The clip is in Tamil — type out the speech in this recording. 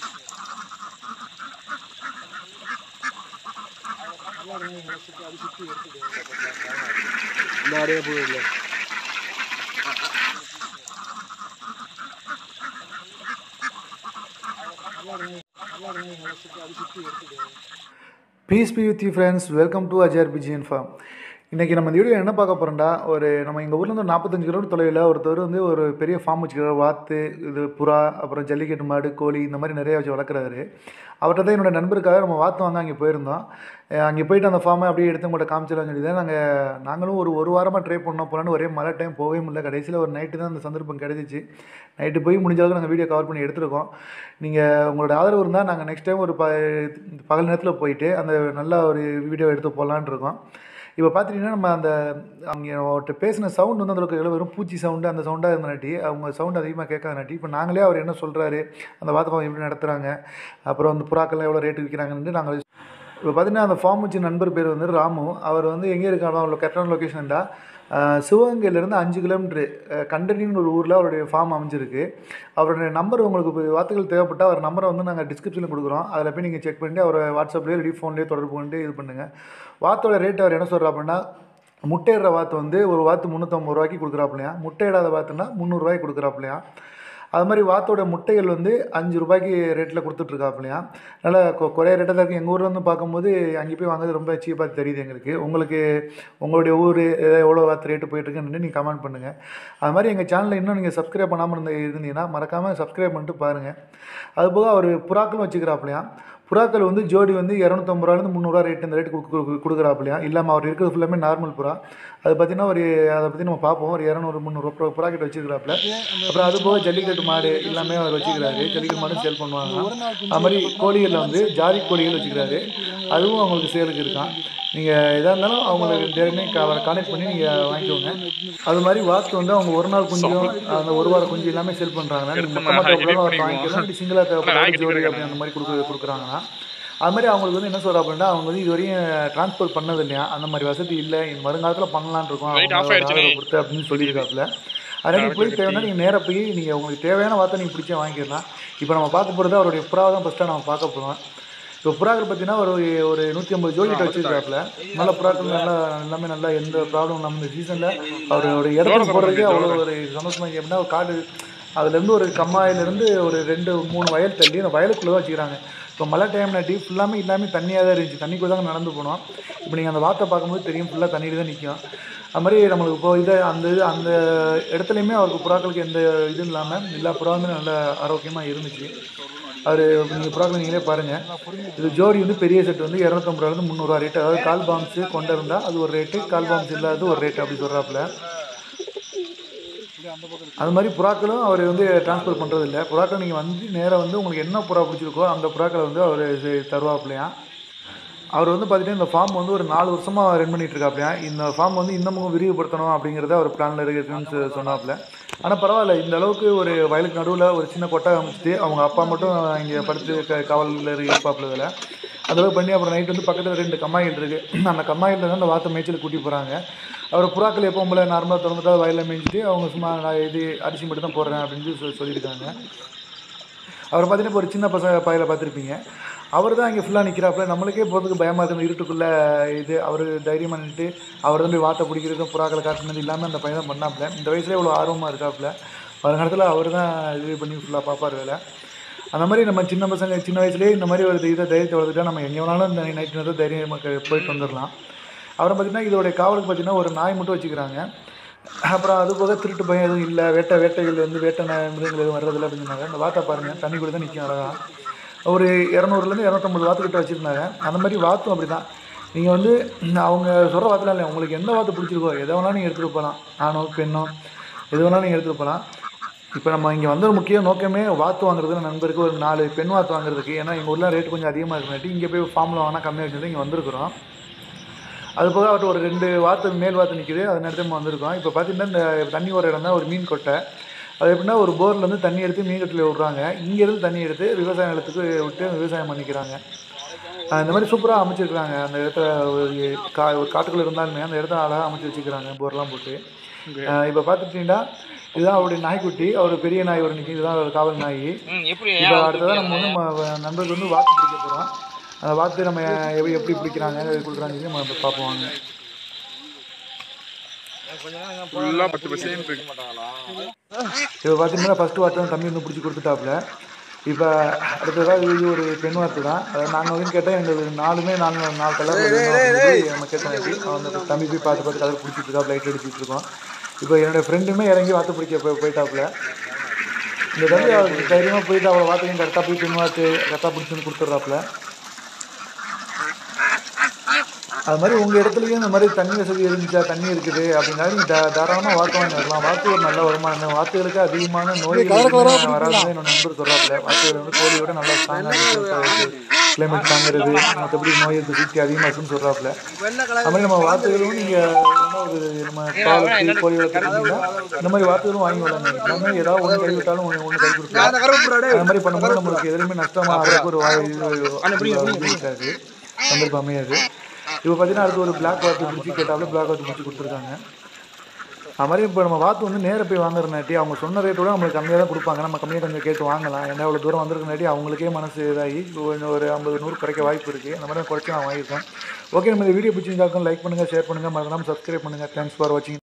இந்த ஆடையே போயிடல peace be with you friends welcome to அஜர் பிஜிஎன் ஃபார்ம் இன்றைக்கி நம்ம இந்த வீடியோ என்ன பார்க்க போகிறோம்டா ஒரு நம்ம எங்கள் ஊர்லேருந்து ஒரு நாற்பத்தஞ்சு கிலோமீட்டர் தொலைவில் ஒருத்தர் வந்து ஒரு பெரிய ஃபார்ம் வச்சுக்கிறார் வாத்து இது புறா அப்புறம் ஜல்லிக்கட்டு மாடு கோழி இந்த மாதிரி நிறைய வச்சு வளர்க்குறாரு அவர்கிட்ட தான் என்னோட நண்பருக்காக நம்ம வாத்து வாங்க அங்கே போயிருந்தோம் அஹ் அங்கே போயிட்டு அந்த ஃபார்மை அப்படியே எடுத்து உங்கள்கிட்ட காமிச்சிடலாம் சொல்லி தான் நாங்கள் நாங்களும் ஒரு ஒரு வாரமாக ட்ரை பண்ணோம் போலான்னு ஒரே மழை டைம் போகவே முடியல கடைசியில் ஒரு நைட்டு தான் அந்த சந்தர்ப்பம் கிடைச்சிச்சு நைட்டு போய் முடிஞ்ச அளவுக்கு நாங்கள் வீடியோ கவர் பண்ணி எடுத்திருக்கோம் நீங்கள் உங்களோட ஆதரவு இருந்தால் நாங்கள் நெக்ஸ்ட் டைம் ஒரு ப பகல் நேரத்தில் போயிட்டு அந்த நல்ல ஒரு வீடியோ எடுத்து போகலான்னு இருக்கோம் இப்போ பார்த்துட்டிங்கன்னா நம்ம அந்த அவங்க அவர்கிட்ட பேசின சவுண்ட் வந்து அந்தளவுக்கு எவ்வளோ வெறும் பூச்சி சவுண்டு அந்த சவுண்டாக இருந்தனாட்டி அவங்க சவுண்ட் அதிகமாக கேட்காதனாட்டி இப்போ நாங்களே அவர் என்ன சொல்கிறாரு அந்த வாத்து எப்படி நடத்துகிறாங்க அப்புறம் அந்த புறாக்கள்லாம் எவ்வளோ ரேட்டு விற்கிறாங்கன்னு நாங்கள் இப்போ பார்த்தீங்கன்னா அந்த ஃபார்ம் வச்சு நண்பர் பேர் வந்து ராமு அவர் வந்து எங்கே இருக்காரோ அவரோட கரெக்டான லொக்கேஷன்டா சிவகங்கையிலேருந்து அஞ்சு கிலோமீட்ரு கண்டனின்னு ஒரு ஊரில் அவருடைய ஃபார்ம் அமைஞ்சிருக்கு அவருடைய நம்பர் உங்களுக்கு இப்போ வார்த்தைகள் தேவைப்பட்டால் அவர் நம்பரை வந்து நாங்கள் டிஸ்கிரிப்ஷனில் கொடுக்குறோம் அதில் போய் நீங்கள் செக் பண்ணிட்டு அவரை வாட்ஸ்அப்லேயே ரெடி ஃபோன்லேயே தொடர்பு கொண்டு இது பண்ணுங்கள் வாத்தோட ரேட் அவர் என்ன சொல்கிறா அப்படின்னா முட்டையிடுற வாத்து வந்து ஒரு வாத்து முந்நூற்றம்பது ரூபாய்க்கு கொடுக்குறாப்புலையா முட்டையிடாத வாத்துனா முந்நூறுரூவாய்க்கு கொடுக்குறாப்புலையா அது மாதிரி வாத்தோட முட்டைகள் வந்து அஞ்சு ரூபாய்க்கு ரேட்டில் கொடுத்துட்ருக்காப்புலையா நல்லா கொ- குறைய ரேட்டாக தான் இருக்குது எங்கள் ஊரில் வந்து பார்க்கும்போது அங்கே போய் வாங்குறது ரொம்ப சீப்பாக தெரியுது எங்களுக்கு உங்களுக்கு உங்களுடைய ஊர் எவ்வளோ வாத்து ரேட்டு போயிட்டுருக்குன்னு நீங்கள் கமெண்ட் பண்ணுங்கள் அது மாதிரி எங்கள் சேனலில் இன்னும் நீங்கள் சப்ஸ்கிரைப் பண்ணாமல் இருந்த இருந்தீங்கன்னா மறக்காமல் சப்ஸ்கிரைப் பண்ணிட்டு பாருங்கள் அதுபோக அவர் புறாக்களும் வச்சுக்கிறாப்புலையா புறாக்கள் வந்து ஜோடி வந்து இரநூத்தம்பது ரூபாலேருந்து முந்நூறுரூவா ரேட் இந்த ரேட்டு கொடுக்குறாப்புலையா இல்லாமல் அவர் இருக்கிறது ஃபுல்லாமே நார்மல் புறா அது பார்த்தீங்கன்னா ஒரு அதை பற்றி நம்ம பார்ப்போம் ஒரு இரநூறு முந்நூறு புறா புறா கிட்ட வச்சுக்கிறாப்புல அப்புறம் அது போக ஜல்லிக்கட்டு மாடு எல்லாமே அவர் வச்சுக்கிறாரு ஜல்லிக்கட்டு மாடு சேல் பண்ணுவாங்க அது மாதிரி கோழிகளில் வந்து ஜாதி கோழிகள் வச்சுக்கிறாரு அதுவும் அவங்களுக்கு சேலுக்கு இருக்கான் நீங்கள் எதாக இருந்தாலும் அவங்களுக்கு டேரக்டே அவரை கான்டெக்ட் பண்ணி நீங்கள் வாங்கிக்கோங்க அது மாதிரி வாத்து வந்து அவங்க ஒரு நாள் குஞ்சும் அந்த ஒரு வார குஞ்சு எல்லாமே சேல் பண்ணுறாங்கன்னா நீங்கள் மொத்தமாக தேவைப்படாத அவர் வாங்கிக்கலாம் இப்படி சிங்கிளாக தேவைப்படாத ஜோடி அப்படி அந்த மாதிரி கொடுக்க கொடுக்குறாங்கன்னா அது மாதிரி அவங்களுக்கு வந்து என்ன சொல்கிறா அப்படின்னா அவங்க வந்து இது வரையும் டிரான்ஸ்போர்ட் பண்ணது இல்லையா அந்த மாதிரி வசதி இல்லை இந்த வருங்காலத்தில் பண்ணலான்னு இருக்கோம் அவங்களோட ஆதரவை பொறுத்து அப்படின்னு சொல்லியிருக்காப்புல அதனால் போய் தேவைன்னா நீங்கள் நேராக போய் நீங்கள் உங்களுக்கு தேவையான வார்த்தை நீங்கள் பிடிச்சே வாங்கிக்கலாம் இப்போ நம்ம பார்க்க போகிறது அவருடைய புறாவை தான் ஃபஸ்ட்டாக நம்ம பார்க்க போகிறோம் இப்போ புறாக்கள் பார்த்தீங்கன்னா ஒரு ஒரு நூற்றி ஐம்பது ஜோடி கிட்ட வச்சிருக்காப்புல நல்ல புறாக்கள் நல்லா எல்லாமே நல்லா எந்த ப்ராப்ளம் நம்ம இந்த சீசனில் அவரோட இடத்துக்கு போடுறதுக்கே அவ்வளோ ஒரு சந்தோஷமாக இருக்கு. எப்படின்னா ஒரு காடு அதுலேருந்து ஒரு கம்மாயிலேருந்து ஒரு ரெண்டு மூணு வயல் தள்ளி அந்த வயலுக்குள்ளே தான் வச்சுக்கிறாங்க இப்போ மழை டைம்னாட்டி ஃபுல்லாமே எல்லாமே தண்ணியாக தான் இருந்துச்சு தண்ணிக்குள்ளே தான் நடந்து போனோம் இப்போ நீங்கள் அந்த வார்த்தை பார்க்கும்போது தெரியும் ஃபுல்லாக தண்ணியில் தான் நிற்கும் அது மாதிரி நம்மளுக்கு இப்போ இதை அந்த இது அந்த இடத்துலையுமே அவருக்கு புறாக்களுக்கு எந்த இதுவும் இல்லாமல் எல்லா புறாவுமே நல்ல ஆரோக்கியமாக இருந்துச்சு அவர் நீங்கள் புறாக்கள் நீங்களே பாருங்கள் இது ஜோடி வந்து பெரிய செட் வந்து இரநூத்தம்பது ரூபாலேருந்து முந்நூறுவா ரேட்டு அதாவது கால் பாம்ஸு கொண்டு இருந்தால் அது ஒரு ரேட்டு கால் பாம்ஸ் இல்லாதது ஒரு ரேட்டு அப்படி சொல்கிறாப்புல அது மாதிரி புறாக்களும் அவர் வந்து டிரான்ஸ்ஃபர் பண்ணுறது இல்லை புறாக்கள் நீங்கள் வந்து நேராக வந்து உங்களுக்கு என்ன புறா பிடிச்சிருக்கோ அந்த புறாக்களை வந்து அவர் தருவாப்புலையா அவர் வந்து பார்த்துட்டு இந்த ஃபார்ம் வந்து ஒரு நாலு வருஷமாக ரன் பண்ணிட்டு இருக்காப்லையா இந்த ஃபார்ம் வந்து இன்னமும் விரிவுபடுத்தணும் அப்படிங்கிறத அவர் பிளானில் இருக்குன்னு சொ- சொன்னாப்புல ஆனால் பரவாயில்ல இந்த அளவுக்கு ஒரு வயலுக்கு நடுவில் ஒரு சின்ன கொட்டை அமைச்சிட்டு அவங்க அப்பா மட்டும் இங்கே படுத்து க காவலில் இருப்பாப்புல இதில் அதெல்லாம் பண்ணி அப்புறம் நைட் வந்து பக்கத்தில் ரெண்டு கம்மாயில் இருக்குது அந்த கம்மாயில் தான் அந்த வாத்து மேய்ச்சல் கூட்டி போகிறாங்க அவர் புறாக்கள் எப்பவும் போல நார்மலாக திறந்துட்டா வயலில் மேய்ஞ்சிட்டு அவங்க சும்மா நான் இது அரிசி மட்டும் தான் போடுறேன் அப்படின்னு சொல்லி சொல்லியிருக்காங்க அவர் பார்த்தீங்கன்னா இப்போ ஒரு சின்ன பசங்க பையில பார்த்துருப்பீங்க அவர் தான் இங்கே ஃபுல்லாக நிற்கிறாப்புல நம்மளுக்கே போகிறதுக்கு பயமாக இருக்கும் இருட்டுக்குள்ளே இது அவர் தைரியமாக நின்றுட்டு அவர் வந்து வாட்டை பிடிக்கிறதும் புறாக்களை காட்டுனது இல்லாமல் அந்த பையன் தான் பண்ணாப்புல இந்த வயசுல இவ்வளோ ஆர்வமாக இருக்காப்புல வருங்காலத்தில் அவர் தான் இது பண்ணி ஃபுல்லாக பார்ப்பார் வேலை அந்த மாதிரி நம்ம சின்ன பசங்க சின்ன வயசுலேயே இந்த மாதிரி ஒரு இதை தைரியத்தை வளர்த்துட்டா நம்ம எங்கே வேணாலும் இந்த நைட்டு நேரத்தில் தைரியமாக போயிட்டு வந்துடலாம் அவரை பார்த்தீங்கன்னா இதோடைய காவலுக்கு பார்த்தீங்கன்னா ஒரு நாய் மட்டும் வச்சுக்கிறாங்க அப்புறம் அது போக திருட்டு பயம் எதுவும் இல்லை வேட்டை வேட்டைகள் வந்து வேட்டை நா- மிருகங்கள் எதுவும் வர்றதில்லை அப்படின்னு சொன்னாங்க அந்த வாத்தை பாருங்கள் தண்ணி கூட தான் நிற்கும் அழகா ஒரு இரநூறுலேருந்து இரநூத்தம்பது வாத்து கிட்ட வச்சுருந்தாங்க அந்த மாதிரி வாத்தும் அப்படி தான் நீங்கள் வந்து அவங்க சொல்கிற வார்த்தைலாம் இல்லை உங்களுக்கு எந்த வாத்து பிடிச்சிருக்கோ எதை வேணாலும் நீங்கள் எடுத்துகிட்டு போகலாம் ஆணோ பெண்ணோ எது வேணாலும் நீங்கள் எடுத்துகிட்டு போகலாம் இப்போ நம்ம இங்கே வந்த ஒரு முக்கிய நோக்கமே வாத்து வாங்குறது நண்பருக்கு ஒரு நாலு பெண் வாத்து வாங்குறதுக்கு ஏன்னா எங்கள் ஊரில் ரேட் கொஞ்சம் அதிகமாக இருக்குனாட்டி இங்கே போய் ஃபார்மில் வாங்கினா கம்மியாக வச்சுட்டு இங்கே வந்திருக்கிறோம் அது போக அவர்கிட்ட ஒரு ரெண்டு வாத்து மேல் வாத்து நிற்கிது அது நேரத்தில் நம்ம வந்திருக்கோம் இப்போ பார்த்தீங்கன்னா இந்த தண்ணி ஒரு இடம் தான் ஒரு மீன் கொட்டை அது எப்படின்னா ஒரு போர்லேருந்து தண்ணி எடுத்து மீன் கட்டில் விட்றாங்க இங்கேருந்து தண்ணி எடுத்து விவசாய நிலத்துக்கு விட்டு விவசாயம் பண்ணிக்கிறாங்க அஹ் இந்த மாதிரி சூப்பராக அமைச்சிருக்கிறாங்க அந்த இடத்துல ஒரு கா ஒரு காட்டுக்குள்ளே இருந்தாலுமே அந்த இடத்த அழகாக அமைச்சு வச்சுக்கிறாங்க போர்லாம் போட்டு இப்போ பார்த்துட்டிங்கன்னா இதுதான் அவருடைய நாய்க்குட்டி அவர் பெரிய நாய் ஒரு நிற்கி இதுதான் அவர் காவல் நாய் ம் எப்படி இப்போ அடுத்ததான் நம்ம வந்து நம்ம நண்பர்கள் வந்து வாத்து பிடிக்க போகிறோம் அந்த வாத்து நம்ம எப்படி எப்படி பிடிக்கிறாங்க கொடுக்குறாங்க நம்ம இப்ப பார்ப்போம் வாங்க ஃபுல்லாக பத்து பர்சன்ட் இருக்கு இப்போ பார்த்தீங்கன்னா ஃபஸ்ட்டு வார்த்தை வந்து தம்பி வந்து பிடிச்சி கொடுத்துட்டாப்புல இப்போ அடுத்ததாக இது ஒரு பெண் வார்த்தை தான் அதாவது நாங்கள் வந்து கேட்டால் எங்களுக்கு நாலுமே நாலு நாலு கலர் நம்ம கேட்டாச்சு அவங்க தம்பி போய் பார்த்து பார்த்து கலர் பிடிச்சிட்டு இருக்கா லைட் அடிச்சிட்டு இருக்கோம் இப்போ என்னோட ஃப்ரெண்டுமே இறங்கி வாத்து பிடிக்க போய் போயிட்டாப்புல இந்த தம்பி அவருக்கு தைரியமாக போயிட்டு அவளை வார்த்தையும் கரெக்டாக போய் பெண் வாத்து கரெக்டாக பிடிச்சின்னு கொடுத்துட்றாப்புல அது மாதிரி உங்கள் இடத்துலையும் இந்த மாதிரி தண்ணி வசதி இருந்துச்சா தண்ணி இருக்குது அப்படின்னா நீங்கள் தா தாராளமாக வாத்து வாங்கி வரலாம் வாத்து ஒரு நல்ல வருமானம் வாத்துகளுக்கு அதிகமான நோய் வராது என்னோட நண்பர் சொல்கிறாப்புல வாத்துகள் வந்து கோழியோட நல்லா ஸ்ட்ராங்காக கிளைமேட் தாங்கிறது மற்றபடி நோய் எதிர்ப்பு சக்தி அதிகமாக இருக்குன்னு சொல்கிறாப்புல அது மாதிரி நம்ம வாத்துகளும் நீங்கள் ஒரு நம்ம பாலுக்கு கோழி வளர்த்துருந்தீங்கன்னா இந்த மாதிரி வாத்துகளும் வாங்கி வளங்க எல்லாமே ஏதாவது ஒன்று கை விட்டாலும் ஒன்று ஒன்று கை கொடுக்கலாம் அது மாதிரி பண்ணும்போது நம்மளுக்கு எதுலையுமே நஷ்டமாக ஆகிறதுக்கு ஒரு வாய் இருக்காது சந்தர்ப்பம் அமையாது இப்போ பார்த்தீங்கன்னா அடுத்து ஒரு பிளாக் வாத்து பிடிச்சி கேட்டாலும் பிளாக் வாத்து பிடிச்சி கொடுத்துருக்காங்க அது மாதிரி இப்போ நம்ம வாத்து வந்து நேராக போய் வாங்குறனாட்டி அவங்க சொன்ன ரேட்டோட நம்மளுக்கு கம்மியாக தான் கொடுப்பாங்க நம்ம கம்மியாக கொஞ்சம் கேட்டு வாங்கலாம் ஏன்னா அவ்வளோ தூரம் வந்திருக்கனாட்டி அவங்களுக்கே மனசு இதாகி கொஞ்சம் ஒரு ஐம்பது நூறு குறைக்க வாய்ப்பு இருக்குது அந்த மாதிரி குறைச்சி நான் வாங்கியிருக்கேன் ஓகே நம்ம இந்த வீடியோ பிடிச்சிருந்தாக்கும் லைக் பண்ணுங்கள் ஷேர் பண்ணுங்கள் மறக்காம சப்ஸ்கிரைப் பண்ணுங்கள் தேங்க்ஸ் ஃபார் வாட்சிங்